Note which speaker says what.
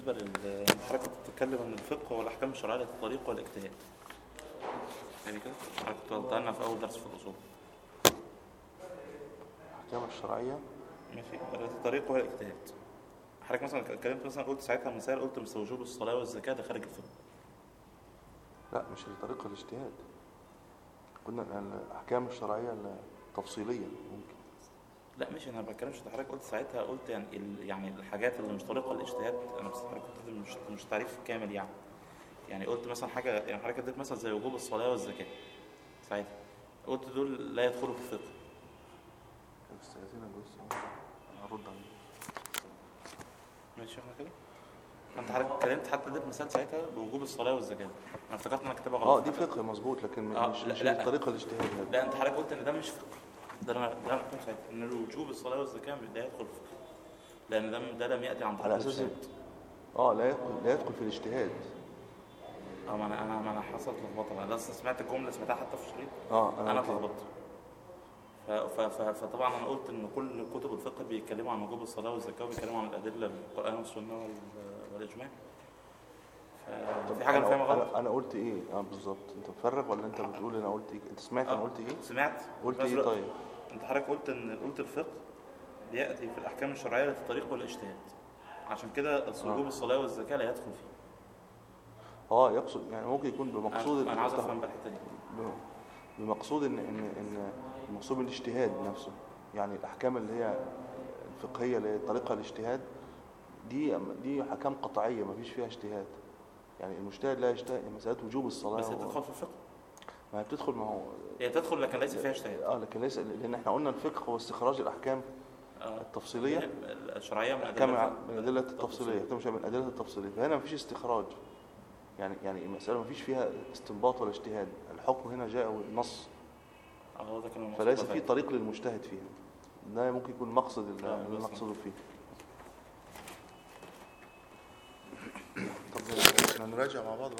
Speaker 1: بالنسبة لل حضرتك كنت بتتكلم عن الفقه والأحكام الشرعية للطريق والاجتهاد يعني كده حضرتك كنت قلتها لنا في أول درس في الأصول
Speaker 2: الأحكام الشرعية
Speaker 1: ماشي الطريق والاجتهاد حضرتك مثلا اتكلمت مثلا قلت ساعتها مثال قلت مثل وجوب الصلاة والزكاة ده خارج الفقه
Speaker 2: لا مش الطريقة الاجتهاد قلنا إن الأحكام الشرعية التفصيلية ممكن
Speaker 1: لا ماشي انا ما بتكلمش حضرتك قلت ساعتها قلت يعني ال... يعني الحاجات اللي مش طريقه الاجتهاد انا بس حضرتك قلت مش مش تعريف كامل يعني يعني قلت مثلا حاجه يعني حضرتك اديت مثلا زي وجوب الصلاه والزكاه ساعتها قلت دول لا يدخلوا في الفقه
Speaker 2: بس عايزين بص هرد عليه
Speaker 1: ماشي احنا كده انت حضرتك اتكلمت حتى اديت مثال ساعتها بوجوب الصلاه والزكاه انا افتكرت انك كاتبها غلط
Speaker 2: اه دي فقه مظبوط لكن
Speaker 1: آه،
Speaker 2: مش
Speaker 1: لا،
Speaker 2: مش
Speaker 1: لا.
Speaker 2: الطريقة الاجتهاد هذا
Speaker 1: لا انت حضرتك قلت ان ده مش فقه ده انا ده انا كنت ساعتها ان وجوب الصلاه والزكاه مش ده يدخل في الفقه لان ده ده لم ياتي عن طريق
Speaker 2: على أساس
Speaker 1: الاجتهاد
Speaker 2: اه لا يدخل لا يدخل في الاجتهاد
Speaker 1: اه ما انا انا ما انا حصلت لخبطه انا اصلا سمعت الجمله سمعتها حتى في الشريط
Speaker 2: اه
Speaker 1: انا
Speaker 2: كده.
Speaker 1: اتلخبطت ف- ف- ف- فطبعا انا قلت ان كل كتب الفقه بيتكلموا عن وجوب الصلاه والزكاه وبيتكلموا عن الادله القران والسنه وال- والاجماع ففي حاجه انا
Speaker 2: أنا-
Speaker 1: فاهمها غلط
Speaker 2: انا انا قلت ايه اه بالظبط انت مفرغ ولا انت بتقول انا قلت ايه انت سمعت انا
Speaker 1: آه،
Speaker 2: قلت ايه
Speaker 1: سمعت
Speaker 2: قلت
Speaker 1: في نفس
Speaker 2: ايه
Speaker 1: الوقت
Speaker 2: طيب
Speaker 1: انت حضرتك قلت ان قلت الفقه بياتي في الاحكام الشرعيه للطريق والاجتهاد عشان كده وجوب الصلاه والزكاه لا يدخل فيه
Speaker 2: اه يقصد يعني ممكن يكون بمقصود
Speaker 1: انا, أنا عاوز
Speaker 2: الاجتهاد-
Speaker 1: افهم بقى الحته دي
Speaker 2: ب- بمقصود ان ان ان المقصود بالاجتهاد نفسه يعني الاحكام اللي هي الفقهيه اللي هي طريقه الاجتهاد دي دي احكام قطعيه ما فيش فيها اجتهاد يعني المجتهد لا يجتهد مساله وجوب الصلاه
Speaker 1: بس هي
Speaker 2: و-
Speaker 1: بتدخل في الفقه
Speaker 2: ما هي بتدخل ما هو
Speaker 1: هي تدخل لكن ليس فيها اجتهاد
Speaker 2: اه لكن ليس لان احنا قلنا الفقه هو استخراج الاحكام
Speaker 1: آه.
Speaker 2: التفصيليه
Speaker 1: الشرعيه من
Speaker 2: احكام
Speaker 1: ادله
Speaker 2: من الادله التفصيليه احكام من الادله التفصيليه فهنا ما فيش استخراج يعني يعني المساله ما فيش فيها استنباط ولا اجتهاد الحكم هنا جاء نص
Speaker 1: اه ده كان المقصود
Speaker 2: فليس
Speaker 1: بقى.
Speaker 2: في طريق للمجتهد فيها ده ممكن يكون مقصد ال-
Speaker 1: آه، بس.
Speaker 2: المقصود فيه طب احنا نراجع مع بعض